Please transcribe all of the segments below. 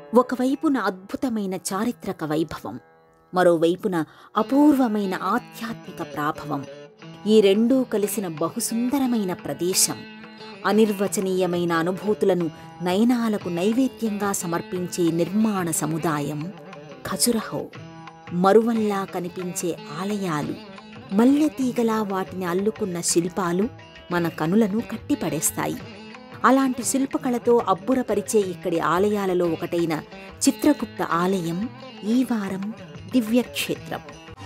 ఒకవైపున అద్భుతమైన చారిత్రక వైభవం మరోవైపున అపూర్వమైన ఆధ్యాత్మిక ప్రాభవం ఈ రెండూ కలిసిన బహుసుందరమైన ప్రదేశం అనిర్వచనీయమైన అనుభూతులను నయనాలకు నైవేద్యంగా సమర్పించే నిర్మాణ సముదాయం ఖజురహో మరువల్లా కనిపించే ఆలయాలు మల్లెతీగలా వాటిని అల్లుకున్న శిల్పాలు మన కనులను కట్టిపడేస్తాయి అలాంటి శిల్పకళతో అబ్బురపరిచే ఇక్కడి ఆలయాలలో ఒకటైన చిత్రగుప్త ఆలయం ఈ వారం దివ్యక్షేత్రం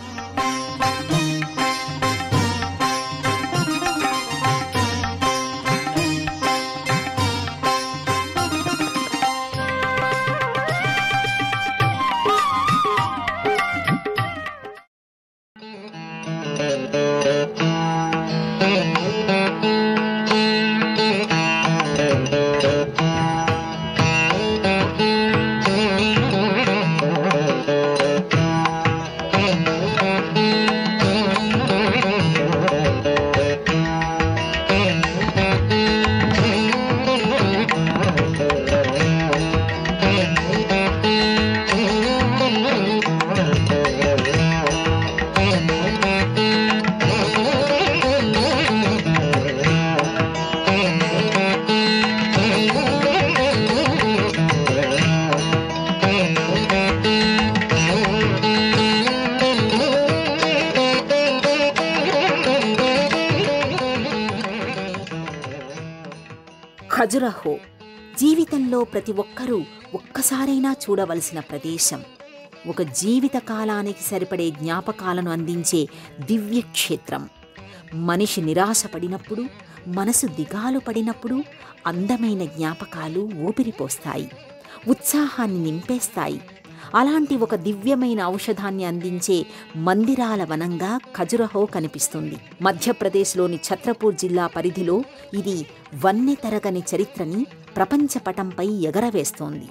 ఖజురహో జీవితంలో ప్రతి ఒక్కరూ ఒక్కసారైనా చూడవలసిన ప్రదేశం ఒక జీవిత కాలానికి సరిపడే జ్ఞాపకాలను అందించే దివ్యక్షేత్రం మనిషి నిరాశపడినప్పుడు మనసు దిగాలు పడినప్పుడు అందమైన జ్ఞాపకాలు ఊపిరిపోస్తాయి ఉత్సాహాన్ని నింపేస్తాయి అలాంటి ఒక దివ్యమైన ఔషధాన్ని అందించే మందిరాల వనంగా ఖజురహో కనిపిస్తుంది మధ్యప్రదేశ్లోని ఛత్రపూర్ జిల్లా పరిధిలో ఇది వన్నె తరగని చరిత్రని ప్రపంచ పటంపై ఎగరవేస్తోంది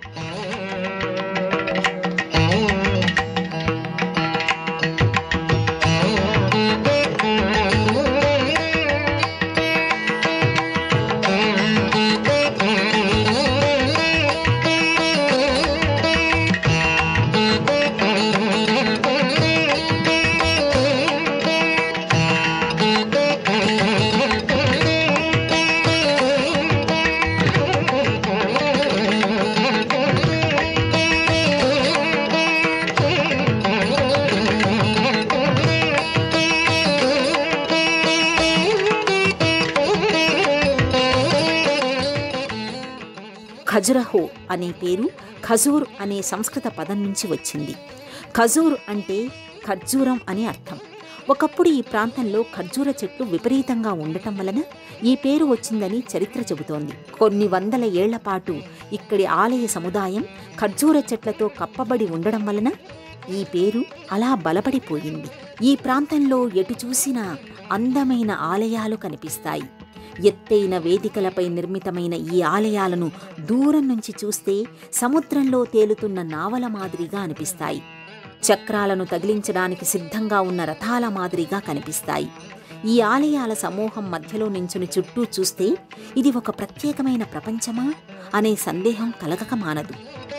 ఖజురహో అనే పేరు ఖజూర్ అనే సంస్కృత పదం నుంచి వచ్చింది ఖజూర్ అంటే ఖర్జూరం అని అర్థం ఒకప్పుడు ఈ ప్రాంతంలో ఖర్జూర చెట్లు విపరీతంగా ఉండటం వలన ఈ పేరు వచ్చిందని చరిత్ర చెబుతోంది కొన్ని వందల ఏళ్ల పాటు ఇక్కడి ఆలయ సముదాయం ఖర్జూర చెట్లతో కప్పబడి ఉండడం వలన ఈ పేరు అలా బలపడిపోయింది ఈ ప్రాంతంలో ఎటు చూసినా అందమైన ఆలయాలు కనిపిస్తాయి ఎత్తైన వేదికలపై నిర్మితమైన ఈ ఆలయాలను దూరం నుంచి చూస్తే సముద్రంలో తేలుతున్న నావల మాదిరిగా అనిపిస్తాయి చక్రాలను తగిలించడానికి సిద్ధంగా ఉన్న రథాల మాదిరిగా కనిపిస్తాయి ఈ ఆలయాల సమూహం మధ్యలో నించుని చుట్టూ చూస్తే ఇది ఒక ప్రత్యేకమైన ప్రపంచమా అనే సందేహం కలగక మానదు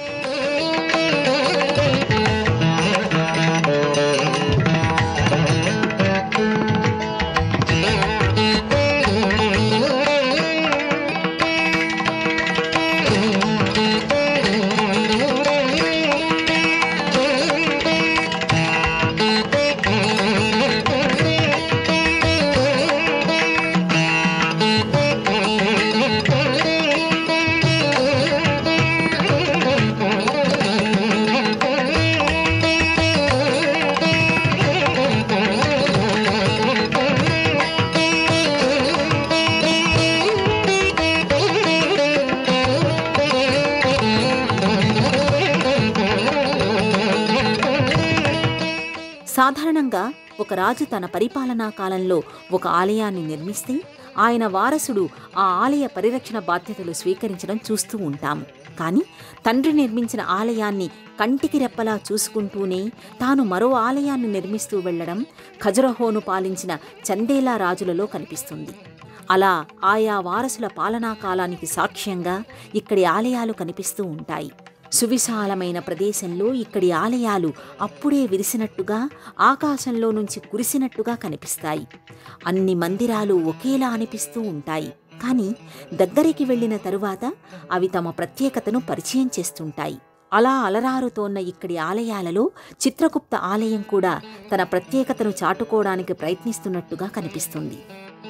సాధారణంగా ఒక రాజు తన పరిపాలనా కాలంలో ఒక ఆలయాన్ని నిర్మిస్తే ఆయన వారసుడు ఆ ఆలయ పరిరక్షణ బాధ్యతలు స్వీకరించడం చూస్తూ ఉంటాం కానీ తండ్రి నిర్మించిన ఆలయాన్ని కంటికి రెప్పలా చూసుకుంటూనే తాను మరో ఆలయాన్ని నిర్మిస్తూ వెళ్లడం ఖజురహోను పాలించిన చందేలా రాజులలో కనిపిస్తుంది అలా ఆయా వారసుల పాలనా కాలానికి సాక్ష్యంగా ఇక్కడి ఆలయాలు కనిపిస్తూ ఉంటాయి సువిశాలమైన ప్రదేశంలో ఇక్కడి ఆలయాలు అప్పుడే విరిసినట్టుగా ఆకాశంలో నుంచి కురిసినట్టుగా కనిపిస్తాయి అన్ని మందిరాలు ఒకేలా అనిపిస్తూ ఉంటాయి కానీ దగ్గరికి వెళ్ళిన తరువాత అవి తమ ప్రత్యేకతను పరిచయం చేస్తుంటాయి అలా అలరారుతోన్న ఇక్కడి ఆలయాలలో చిత్రగుప్త ఆలయం కూడా తన ప్రత్యేకతను చాటుకోవడానికి ప్రయత్నిస్తున్నట్టుగా కనిపిస్తుంది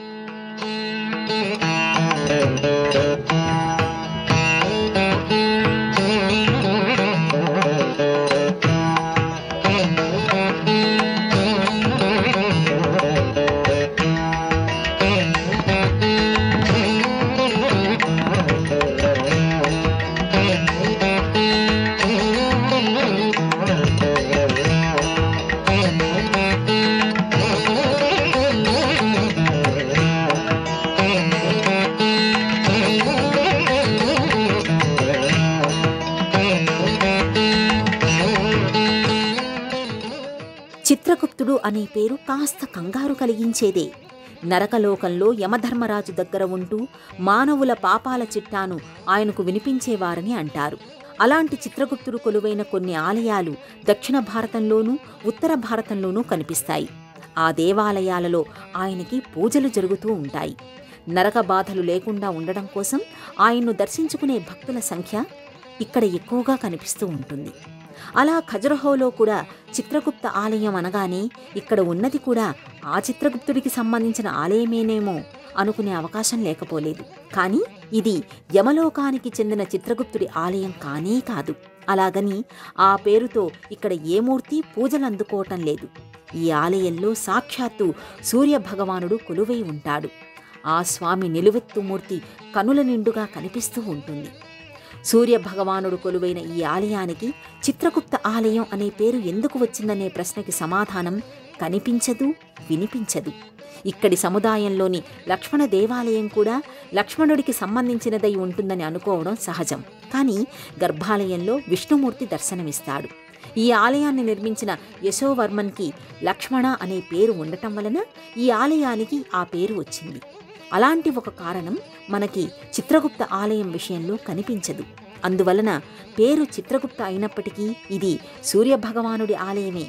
చిత్రగుప్తుడు అనే పేరు కాస్త కంగారు కలిగించేదే నరకలోకంలో యమధర్మరాజు దగ్గర ఉంటూ మానవుల పాపాల చిట్టాను ఆయనకు వినిపించేవారని అంటారు అలాంటి చిత్రగుప్తుడు కొలువైన కొన్ని ఆలయాలు దక్షిణ భారతంలోనూ ఉత్తర భారతంలోనూ కనిపిస్తాయి ఆ దేవాలయాలలో ఆయనకి పూజలు జరుగుతూ ఉంటాయి నరక బాధలు లేకుండా ఉండడం కోసం ఆయన్ను దర్శించుకునే భక్తుల సంఖ్య ఇక్కడ ఎక్కువగా కనిపిస్తూ ఉంటుంది అలా ఖజరహోలో కూడా చిత్రగుప్త ఆలయం అనగానే ఇక్కడ ఉన్నది కూడా ఆ చిత్రగుప్తుడికి సంబంధించిన ఆలయమేనేమో అనుకునే అవకాశం లేకపోలేదు కానీ ఇది యమలోకానికి చెందిన చిత్రగుప్తుడి ఆలయం కానే కాదు అలాగని ఆ పేరుతో ఇక్కడ ఏ మూర్తి పూజలు అందుకోవటం లేదు ఈ ఆలయంలో సాక్షాత్తు సూర్య భగవానుడు కొలువై ఉంటాడు ఆ స్వామి నిలువెత్తు మూర్తి కనుల నిండుగా కనిపిస్తూ ఉంటుంది సూర్య భగవానుడు కొలువైన ఈ ఆలయానికి చిత్రగుప్త ఆలయం అనే పేరు ఎందుకు వచ్చిందనే ప్రశ్నకి సమాధానం కనిపించదు వినిపించదు ఇక్కడి సముదాయంలోని లక్ష్మణ దేవాలయం కూడా లక్ష్మణుడికి సంబంధించినదై ఉంటుందని అనుకోవడం సహజం కానీ గర్భాలయంలో విష్ణుమూర్తి దర్శనమిస్తాడు ఈ ఆలయాన్ని నిర్మించిన యశోవర్మన్కి లక్ష్మణ అనే పేరు ఉండటం వలన ఈ ఆలయానికి ఆ పేరు వచ్చింది అలాంటి ఒక కారణం మనకి చిత్రగుప్త ఆలయం విషయంలో కనిపించదు అందువలన పేరు చిత్రగుప్త అయినప్పటికీ ఇది సూర్యభగవానుడి ఆలయమే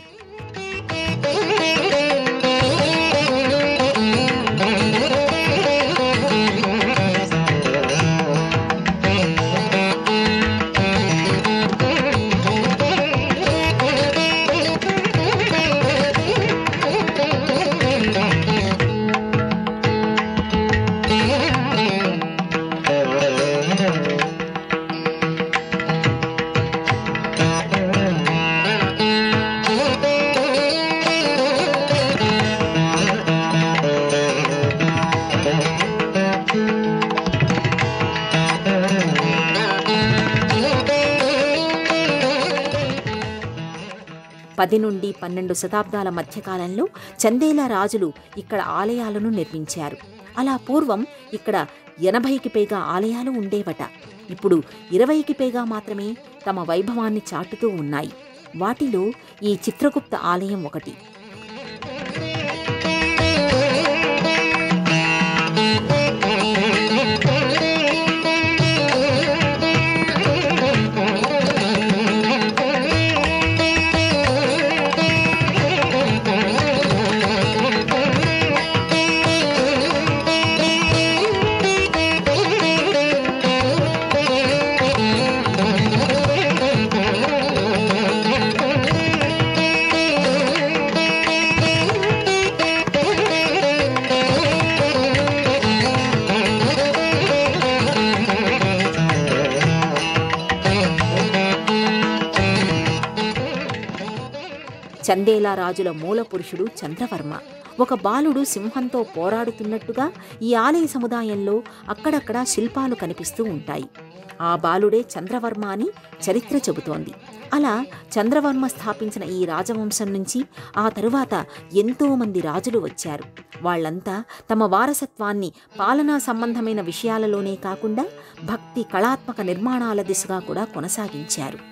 పది నుండి పన్నెండు శతాబ్దాల మధ్యకాలంలో చందేలా రాజులు ఇక్కడ ఆలయాలను నిర్మించారు అలా పూర్వం ఇక్కడ ఎనభైకి పైగా ఆలయాలు ఉండేవట ఇప్పుడు ఇరవైకి పైగా మాత్రమే తమ వైభవాన్ని చాటుతూ ఉన్నాయి వాటిలో ఈ చిత్రగుప్త ఆలయం ఒకటి చందేలా రాజుల మూల పురుషుడు చంద్రవర్మ ఒక బాలుడు సింహంతో పోరాడుతున్నట్టుగా ఈ ఆలయ సముదాయంలో అక్కడక్కడ శిల్పాలు కనిపిస్తూ ఉంటాయి ఆ బాలుడే చంద్రవర్మ అని చరిత్ర చెబుతోంది అలా చంద్రవర్మ స్థాపించిన ఈ రాజవంశం నుంచి ఆ తరువాత ఎంతో మంది రాజులు వచ్చారు వాళ్ళంతా తమ వారసత్వాన్ని పాలనా సంబంధమైన విషయాలలోనే కాకుండా భక్తి కళాత్మక నిర్మాణాల దిశగా కూడా కొనసాగించారు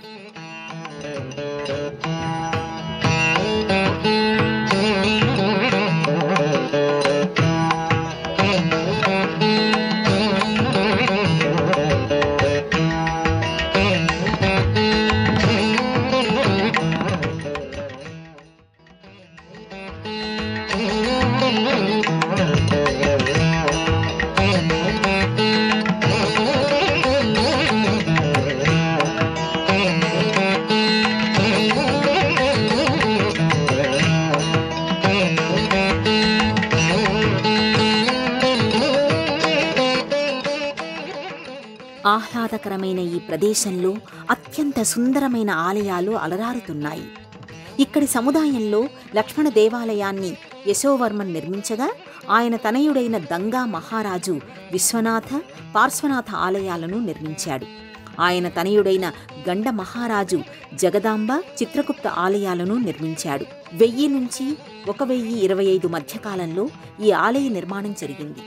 ఆహ్లాదకరమైన ఈ ప్రదేశంలో అత్యంత సుందరమైన ఆలయాలు అలరారుతున్నాయి ఇక్కడి సముదాయంలో లక్ష్మణ దేవాలయాన్ని యశోవర్మన్ నిర్మించగా ఆయన తనయుడైన దంగా మహారాజు విశ్వనాథ పార్శ్వనాథ ఆలయాలను నిర్మించాడు ఆయన తనయుడైన గండ మహారాజు జగదాంబ చిత్రగుప్త ఆలయాలను నిర్మించాడు వెయ్యి నుంచి ఒక వెయ్యి ఇరవై ఐదు మధ్యకాలంలో ఈ ఆలయ నిర్మాణం జరిగింది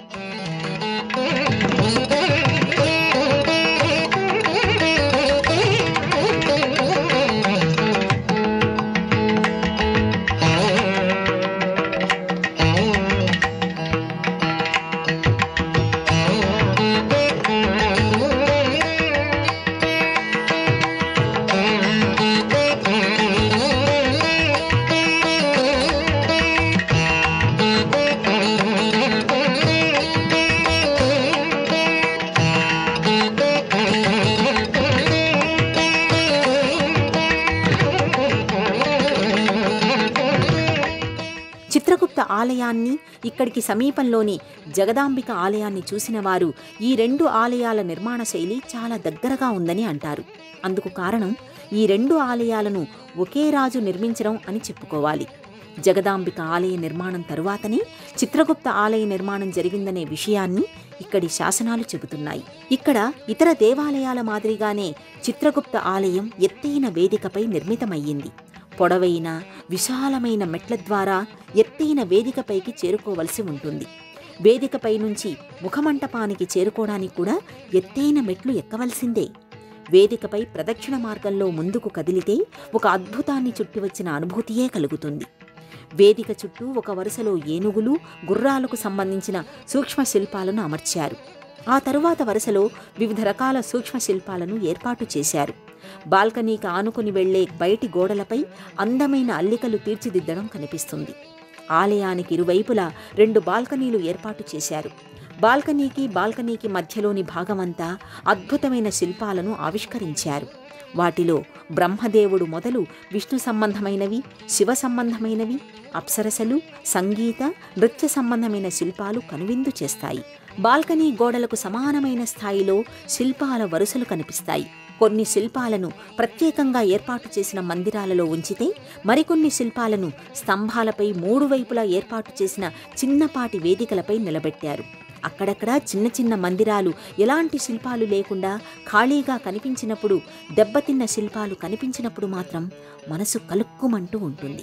చిత్రగుప్త ఆలయాన్ని ఇక్కడికి సమీపంలోని జగదాంబిక ఆలయాన్ని చూసిన వారు ఈ రెండు ఆలయాల నిర్మాణ శైలి చాలా దగ్గరగా ఉందని అంటారు అందుకు కారణం ఈ రెండు ఆలయాలను ఒకే రాజు నిర్మించడం అని చెప్పుకోవాలి జగదాంబిక ఆలయ నిర్మాణం తరువాతనే చిత్రగుప్త ఆలయ నిర్మాణం జరిగిందనే విషయాన్ని ఇక్కడి శాసనాలు చెబుతున్నాయి ఇక్కడ ఇతర దేవాలయాల మాదిరిగానే చిత్రగుప్త ఆలయం ఎత్తైన వేదికపై నిర్మితమయ్యింది పొడవైన విశాలమైన మెట్ల ద్వారా ఎత్తైన వేదికపైకి చేరుకోవలసి ఉంటుంది వేదికపై నుంచి ముఖమంటపానికి చేరుకోవడానికి కూడా ఎత్తైన మెట్లు ఎక్కవలసిందే వేదికపై ప్రదక్షిణ మార్గంలో ముందుకు కదిలితే ఒక అద్భుతాన్ని చుట్టి వచ్చిన అనుభూతియే కలుగుతుంది వేదిక చుట్టూ ఒక వరుసలో ఏనుగులు గుర్రాలకు సంబంధించిన సూక్ష్మ శిల్పాలను అమర్చారు ఆ తరువాత వరుసలో వివిధ రకాల సూక్ష్మ శిల్పాలను ఏర్పాటు చేశారు బాల్కనీకి ఆనుకుని వెళ్లే బయటి గోడలపై అందమైన అల్లికలు తీర్చిదిద్దడం కనిపిస్తుంది ఆలయానికి ఇరువైపులా రెండు బాల్కనీలు ఏర్పాటు చేశారు బాల్కనీకి బాల్కనీకి మధ్యలోని భాగమంతా అద్భుతమైన శిల్పాలను ఆవిష్కరించారు వాటిలో బ్రహ్మదేవుడు మొదలు విష్ణు సంబంధమైనవి శివ సంబంధమైనవి అప్సరసలు సంగీత నృత్య సంబంధమైన శిల్పాలు కనువిందు చేస్తాయి బాల్కనీ గోడలకు సమానమైన స్థాయిలో శిల్పాల వరుసలు కనిపిస్తాయి కొన్ని శిల్పాలను ప్రత్యేకంగా ఏర్పాటు చేసిన మందిరాలలో ఉంచితే మరికొన్ని శిల్పాలను స్తంభాలపై మూడు వైపులా ఏర్పాటు చేసిన చిన్నపాటి వేదికలపై నిలబెట్టారు అక్కడక్కడ చిన్న చిన్న మందిరాలు ఎలాంటి శిల్పాలు లేకుండా ఖాళీగా కనిపించినప్పుడు దెబ్బతిన్న శిల్పాలు కనిపించినప్పుడు మాత్రం మనసు కలుక్కుమంటూ ఉంటుంది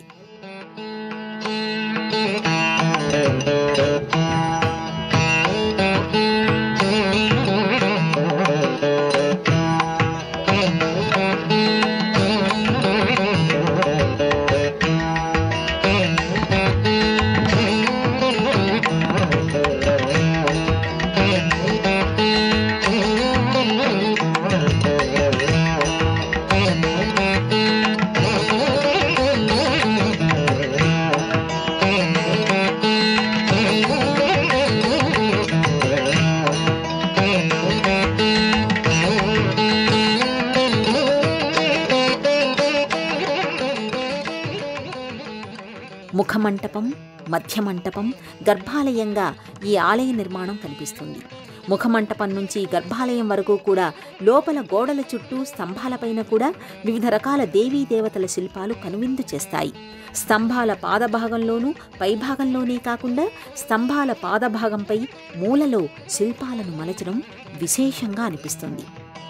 ముఖమంటపం మధ్యమంటపం గర్భాలయంగా ఈ ఆలయ నిర్మాణం కనిపిస్తుంది ముఖమంటపం నుంచి గర్భాలయం వరకు కూడా లోపల గోడల చుట్టూ స్తంభాలపైన కూడా వివిధ రకాల దేవీ దేవతల శిల్పాలు కనువిందు చేస్తాయి స్తంభాల పాదభాగంలోనూ పైభాగంలోనే కాకుండా స్తంభాల పాదభాగంపై మూలలో శిల్పాలను మలచడం విశేషంగా అనిపిస్తుంది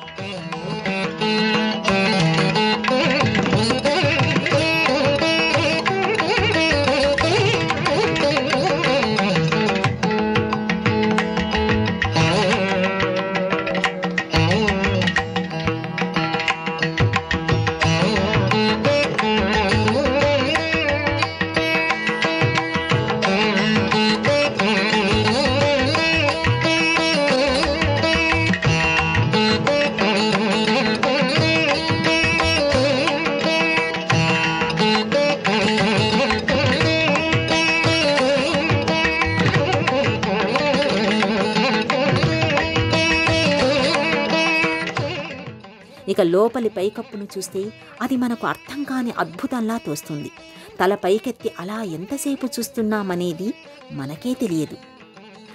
ఇక లోపలి పైకప్పును చూస్తే అది మనకు అర్థం కాని అద్భుతంలా తోస్తుంది తల పైకెత్తి అలా ఎంతసేపు చూస్తున్నామనేది మనకే తెలియదు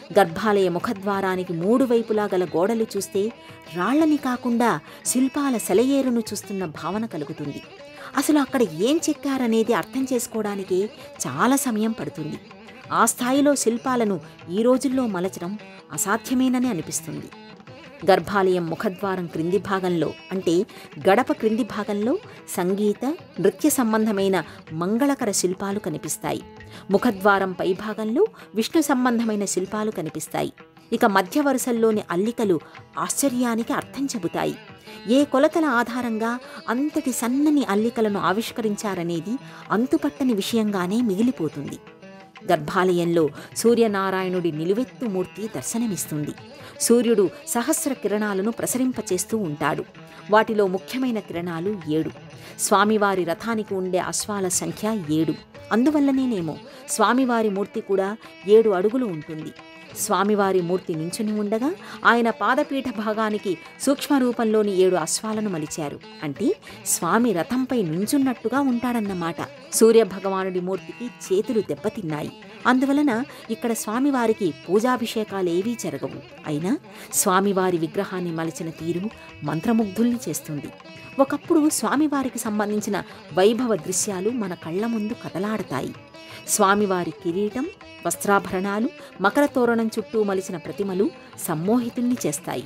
గర్భాలయ ముఖద్వారానికి మూడు వైపులా గల గోడలు చూస్తే రాళ్లని కాకుండా శిల్పాల సెలయేరును చూస్తున్న భావన కలుగుతుంది అసలు అక్కడ ఏం చెక్కారనేది అర్థం చేసుకోవడానికి చాలా సమయం పడుతుంది ఆ స్థాయిలో శిల్పాలను ఈ రోజుల్లో మలచడం అసాధ్యమేనని అనిపిస్తుంది గర్భాలయం ముఖద్వారం క్రింది భాగంలో అంటే గడప క్రింది భాగంలో సంగీత నృత్య సంబంధమైన మంగళకర శిల్పాలు కనిపిస్తాయి ముఖద్వారం పై భాగంలో విష్ణు సంబంధమైన శిల్పాలు కనిపిస్తాయి ఇక మధ్య వరుసల్లోని అల్లికలు ఆశ్చర్యానికి అర్థం చెబుతాయి ఏ కొలతల ఆధారంగా అంతటి సన్నని అల్లికలను ఆవిష్కరించారనేది అంతుపట్టని విషయంగానే మిగిలిపోతుంది గర్భాలయంలో సూర్యనారాయణుడి నిలువెత్తు మూర్తి దర్శనమిస్తుంది సూర్యుడు సహస్ర కిరణాలను ప్రసరింపచేస్తూ ఉంటాడు వాటిలో ముఖ్యమైన కిరణాలు ఏడు స్వామివారి రథానికి ఉండే అశ్వాల సంఖ్య ఏడు అందువల్లనేనేమో స్వామివారి మూర్తి కూడా ఏడు అడుగులు ఉంటుంది స్వామివారి మూర్తి నించుని ఉండగా ఆయన పాదపీఠ భాగానికి సూక్ష్మ రూపంలోని ఏడు అశ్వాలను మలిచారు అంటే స్వామి రథంపై నుంచున్నట్టుగా ఉంటాడన్నమాట సూర్య భగవానుడి మూర్తికి చేతులు దెబ్బతిన్నాయి అందువలన ఇక్కడ స్వామివారికి పూజాభిషేకాలేవీ జరగవు అయినా స్వామివారి విగ్రహాన్ని మలిచిన తీరు మంత్రముగ్ధుల్ని చేస్తుంది ఒకప్పుడు స్వామివారికి సంబంధించిన వైభవ దృశ్యాలు మన కళ్ళ ముందు కదలాడతాయి స్వామివారి కిరీటం వస్త్రాభరణాలు మకర తోరణం చుట్టూ మలిచిన ప్రతిమలు సమ్మోహితుల్ని చేస్తాయి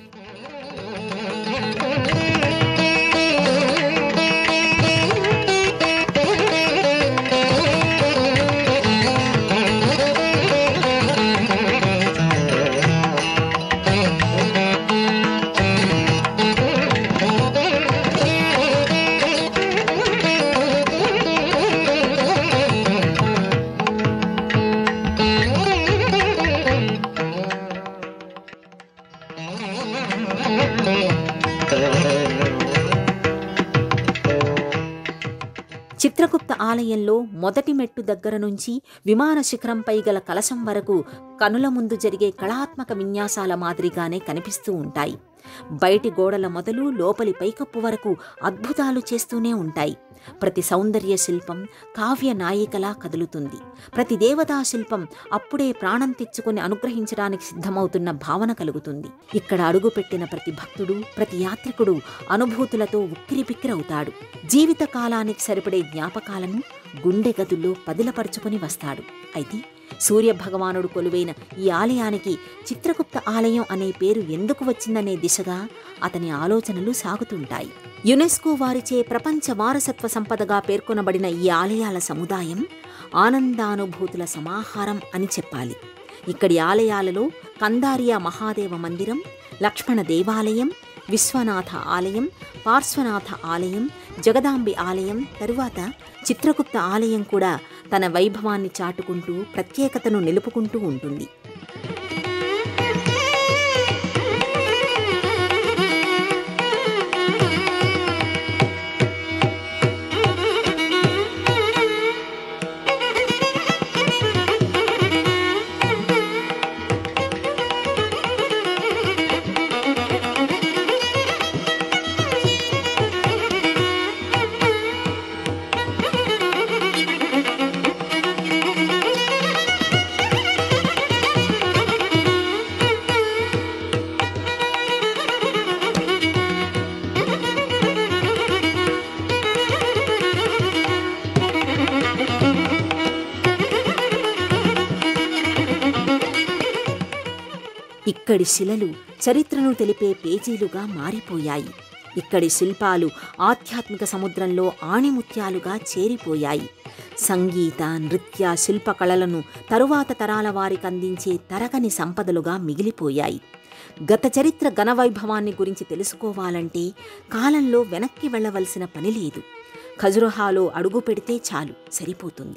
చిత్రగుప్త ఆలయంలో మొదటి మెట్టు దగ్గర నుంచి విమాన శిఖరంపై గల కలశం వరకు కనుల ముందు జరిగే కళాత్మక విన్యాసాల మాదిరిగానే కనిపిస్తూ ఉంటాయి బయటి గోడల మొదలు లోపలి పైకప్పు వరకు అద్భుతాలు చేస్తూనే ఉంటాయి ప్రతి సౌందర్య శిల్పం కావ్య నాయికలా కదులుతుంది ప్రతి దేవతా శిల్పం అప్పుడే ప్రాణం తెచ్చుకొని అనుగ్రహించడానికి సిద్ధమవుతున్న భావన కలుగుతుంది ఇక్కడ అడుగుపెట్టిన ప్రతి భక్తుడు ప్రతి యాత్రికుడు అనుభూతులతో ఉక్కిరిపిక్కిరవుతాడు జీవిత కాలానికి సరిపడే జ్ఞాపకాలను గుండె గదుల్లో పదిలపరుచుకొని వస్తాడు అయితే సూర్య భగవానుడు కొలువైన ఈ ఆలయానికి చిత్రగుప్త ఆలయం అనే పేరు ఎందుకు వచ్చిందనే దిశగా అతని ఆలోచనలు సాగుతుంటాయి యునెస్కో వారిచే ప్రపంచ వారసత్వ సంపదగా పేర్కొనబడిన ఈ ఆలయాల సముదాయం ఆనందానుభూతుల సమాహారం అని చెప్పాలి ఇక్కడి ఆలయాలలో కందారియా మహాదేవ మందిరం లక్ష్మణ దేవాలయం విశ్వనాథ ఆలయం పార్శ్వనాథ ఆలయం జగదాంబి ఆలయం తరువాత చిత్రగుప్త ఆలయం కూడా తన వైభవాన్ని చాటుకుంటూ ప్రత్యేకతను నిలుపుకుంటూ ఉంటుంది ఇక్కడి శిలలు చరిత్రను తెలిపే పేజీలుగా మారిపోయాయి ఇక్కడి శిల్పాలు ఆధ్యాత్మిక సముద్రంలో ఆణిముత్యాలుగా చేరిపోయాయి సంగీత నృత్య శిల్పకళలను తరువాత తరాల వారికి అందించే తరగని సంపదలుగా మిగిలిపోయాయి గత చరిత్ర ఘనవైభవాన్ని గురించి తెలుసుకోవాలంటే కాలంలో వెనక్కి వెళ్ళవలసిన పని లేదు ఖజురహాలో అడుగు పెడితే చాలు సరిపోతుంది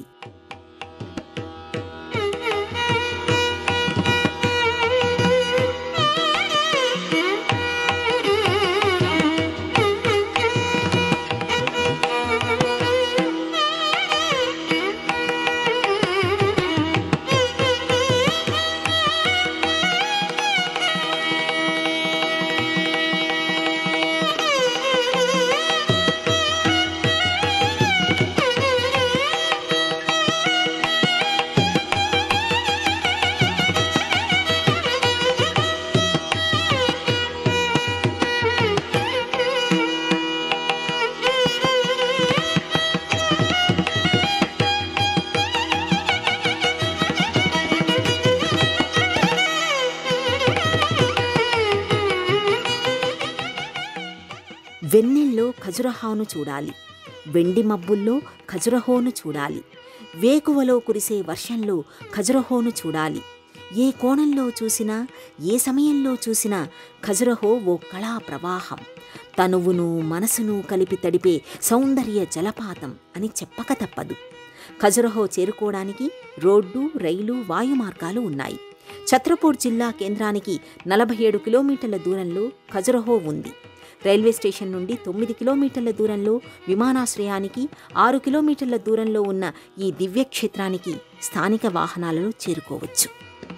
వెన్నెల్లో ఖజురహాను చూడాలి వెండి మబ్బుల్లో ఖజురహోను చూడాలి వేకువలో కురిసే వర్షంలో ఖజురహోను చూడాలి ఏ కోణంలో చూసినా ఏ సమయంలో చూసినా ఖజురహో ఓ కళా ప్రవాహం తనువును మనసును కలిపి తడిపే సౌందర్య జలపాతం అని చెప్పక తప్పదు ఖజురహో చేరుకోవడానికి రోడ్డు రైలు వాయు మార్గాలు ఉన్నాయి ఛత్రపూర్ జిల్లా కేంద్రానికి నలభై ఏడు కిలోమీటర్ల దూరంలో ఖజురహో ఉంది రైల్వే స్టేషన్ నుండి తొమ్మిది కిలోమీటర్ల దూరంలో విమానాశ్రయానికి ఆరు కిలోమీటర్ల దూరంలో ఉన్న ఈ దివ్యక్షేత్రానికి స్థానిక వాహనాలలో చేరుకోవచ్చు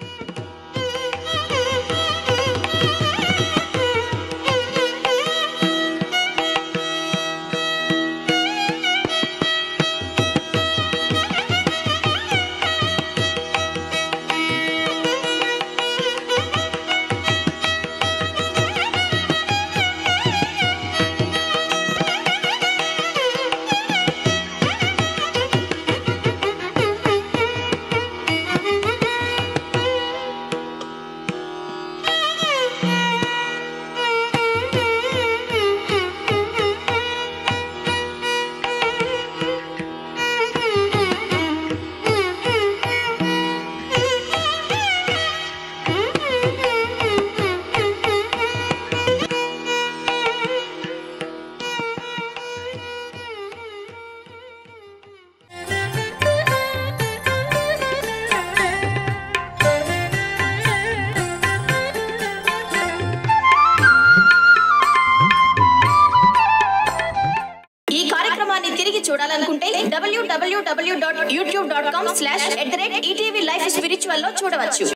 ఈ కార్యక్రమాన్ని తిరిగి చూడాలనుకుంటే WWW dot YouTube dot com slash at the rate ETV life spiritual లో చూడవచ్చు